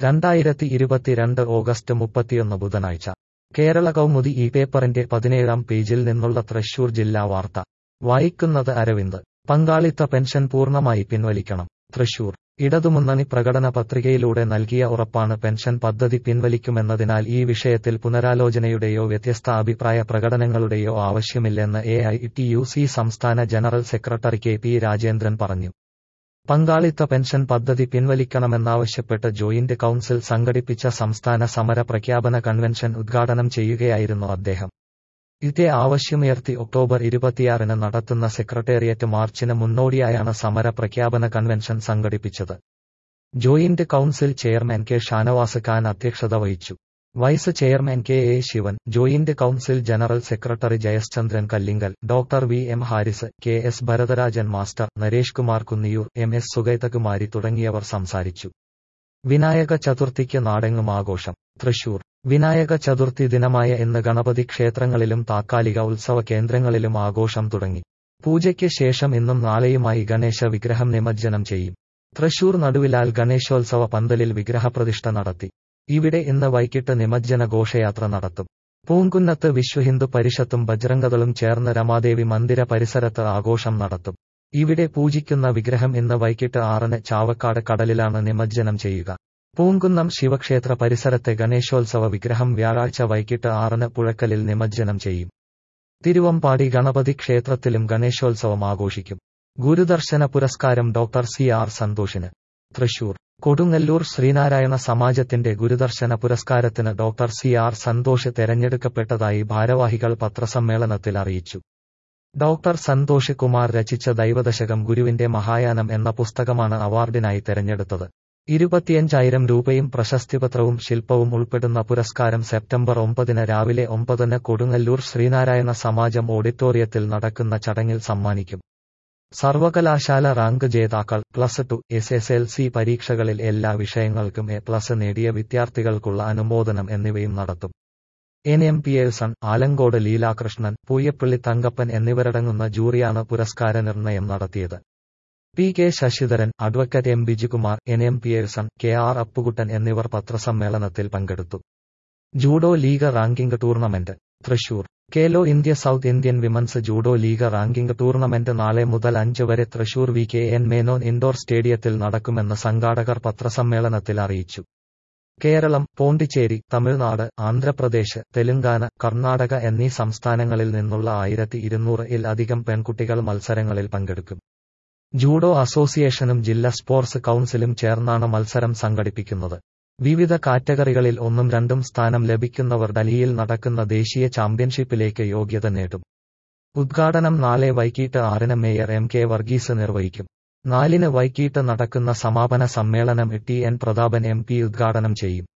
രണ്ടായിരത്തി ഇരുപത്തിരണ്ട് ഓഗസ്റ്റ് മുപ്പത്തിയൊന്ന് ബുധനാഴ്ച കേരള കൗമുദി ഈ പേപ്പറിന്റെ പതിനേഴാം പേജിൽ നിന്നുള്ള തൃശൂർ ജില്ലാ വാർത്ത വായിക്കുന്നത് അരവിന്ദ് പങ്കാളിത്ത പെൻഷൻ പൂർണ്ണമായി പിൻവലിക്കണം തൃശൂർ ഇടതുമുന്നണി പ്രകടന പത്രികയിലൂടെ നൽകിയ ഉറപ്പാണ് പെൻഷൻ പദ്ധതി പിൻവലിക്കുമെന്നതിനാൽ ഈ വിഷയത്തിൽ പുനരാലോചനയുടെയോ വ്യത്യസ്ത അഭിപ്രായ പ്രകടനങ്ങളുടെയോ ആവശ്യമില്ലെന്ന് A I T U C സംസ്ഥാന general secretary K P Rajendran പറഞ്ഞു പങ്കാളിത്ത പെൻഷൻ പദ്ധതി പിൻവലിക്കണമെന്നാവശ്യപ്പെട്ട് ജോയിന്റ് കൌൺസിൽ സംഘടിപ്പിച്ച സംസ്ഥാന സമര പ്രഖ്യാപന കൺവെൻഷൻ ഉദ്ഘാടനം ചെയ്യുകയായിരുന്നു അദ്ദേഹം ഇതേ ആവശ്യമുയർത്തി ഒക്ടോബർ ഇരുപത്തിയാറിന് നടത്തുന്ന സെക്രട്ടേറിയറ്റ് മാർച്ചിന് മുന്നോടിയായാണ് സമര പ്രഖ്യാപന കൺവെൻഷൻ സംഘടിപ്പിച്ചത് joint council chairman K Shanavas Khan അധ്യക്ഷത വഹിച്ചു vice chairman K A Sivan joint council general secretary Jayachandran Kallinkal doctor V M Haris K S Bharatharajan master Naresh Kumar Kunniyoor M S Sugathakumari തുടങ്ങിയവർ സംസാരിച്ചു വിനായക ചതുർത്ഥിക്ക് നാടെങ്ങും ആഘോഷം തൃശൂർ വിനായക ചതുർത്ഥി ദിനമായ ഇന്ന് ഗണപതി ക്ഷേത്രങ്ങളിലും താക്കാലിക ഉത്സവ കേന്ദ്രങ്ങളിലും ആഘോഷം തുടങ്ങി പൂജയ്ക്ക് ശേഷം ഇന്നും നാളെയുമായി ഗണേശ വിഗ്രഹം നിമജ്ജനം ചെയ്യും തൃശൂർ നടുവിലാൽ ഗണേശോത്സവ പന്തലിൽ വിഗ്രഹപ്രതിഷ്ഠ നടത്തി ഇവിടെ ഇന്ന് വൈകിട്ട് നിമജ്ജന ഘോഷയാത്ര നടത്തും പൂങ്കുന്നത്ത് വിശ്വഹിന്ദു പരിഷത്തും ബജ്രംഗതളും ചേർന്ന് രമാദേവി മന്ദിര പരിസരത്ത് ആഘോഷം നടത്തും ഇവിടെ പൂജിക്കുന്ന വിഗ്രഹം ഇന്ന് വൈകിട്ട് ആറിന് ചാവക്കാട് കടലിലാണ് നിമജ്ജനം ചെയ്യുക പൂങ്കുന്നം ശിവക്ഷേത്ര പരിസരത്തെ ഗണേശോത്സവ വിഗ്രഹം വ്യാഴാഴ്ച വൈകിട്ട് ആറിന് പുഴക്കലിൽ നിമജ്ജനം ചെയ്യും തിരുവമ്പാടി ഗണപതി ക്ഷേത്രത്തിലും ഗണേശോത്സവം ആഘോഷിക്കും ഗുരുദർശന പുരസ്കാരം ഡോക്ടർ സി ആർ സന്തോഷിന് തൃശൂർ കൊടുങ്ങല്ലൂർ ശ്രീനാരായണ സമാജത്തിന്റെ ഗുരുദർശന പുരസ്കാരത്തിന് ഡോക്ടർ സി ആർ സന്തോഷ് തെരഞ്ഞെടുക്കപ്പെട്ടതായി ഭാരവാഹികൾ പത്രസമ്മേളനത്തിൽ അറിയിച്ചു ഡോക്ടർ സന്തോഷ് കുമാർ രചിച്ച ദൈവദശകം ഗുരുവിന്റെ മഹായാനം എന്ന പുസ്തകമാണ് അവാർഡിനായി തെരഞ്ഞെടുത്തത് ഇരുപത്തിയഞ്ചായിരം രൂപയും പ്രശസ്തിപത്രവും ശില്പവും ഉൾപ്പെടുന്ന പുരസ്കാരം സെപ്റ്റംബർ ഒമ്പതിന് രാവിലെ ഒമ്പതിന് കൊടുങ്ങല്ലൂർ ശ്രീനാരായണ സമാജം ഓഡിറ്റോറിയത്തിൽ നടക്കുന്ന ചടങ്ങിൽ സമ്മാനിക്കും സർവകലാശാല റാങ്ക് ജേതാക്കൾ plus two S S L C പരീക്ഷകളിൽ എല്ലാ വിഷയങ്ങൾക്കും എ പ്ലസ് നേടിയ വിദ്യാർത്ഥികൾക്കുള്ള അനുമോദനം എന്നിവയും നടത്തും N M P Elson Alankode Leelakrishnan Pooyappally Thankappan എന്നിവരടങ്ങുന്ന ജൂറിയാണ് പുരസ്കാര നിർണയം നടത്തിയത് P K Sasidharan advocate M Bijikumar N M P Elson K R Appukuttan എന്നിവർ പത്രസമ്മേളനത്തിൽ പങ്കെടുത്തു judo league ranking tournament Thrissur Khelo India South Indian women's judo league ranking tournament നാളെ മുതൽ അഞ്ച് വരെ Thrissur V K N Menon indoor സ്റ്റേഡിയത്തിൽ നടക്കുമെന്ന് സംഘാടകർ പത്രസമ്മേളനത്തിൽ അറിയിച്ചു കേരളം പോണ്ടിച്ചേരി തമിഴ്നാട് ആന്ധ്രാപ്രദേശ് തെലുങ്കാന കർണാടക എന്നീ സംസ്ഥാനങ്ങളിൽ നിന്നുള്ള ആയിരത്തി ഇരുന്നൂറ് ഇൽ അധികം പെൺകുട്ടികൾ മത്സരങ്ങളിൽ പങ്കെടുക്കും ജൂഡോ അസോസിയേഷനും ജില്ലാ സ്പോർട്സ് കൌൺസിലും ചേർന്നാണ് മത്സരം സംഘടിപ്പിക്കുന്നത് വിവിധ കാറ്റഗറികളിൽ ഒന്നും രണ്ടും സ്ഥാനം ലഭിക്കുന്നവർ ഡൽഹിയിൽ നടക്കുന്ന ദേശീയ ചാമ്പ്യൻഷിപ്പിലേക്ക് യോഗ്യത നേടും ഉദ്ഘാടനം നാളെ വൈകിട്ട് ആറിന് മേയർ എം കെ വർഗീസ് നിർവഹിക്കും നാലിന് വൈകിട്ട് നടക്കുന്ന സമാപന സമ്മേളനം T N Prathapan M P ഉദ്ഘാടനം ചെയ്യും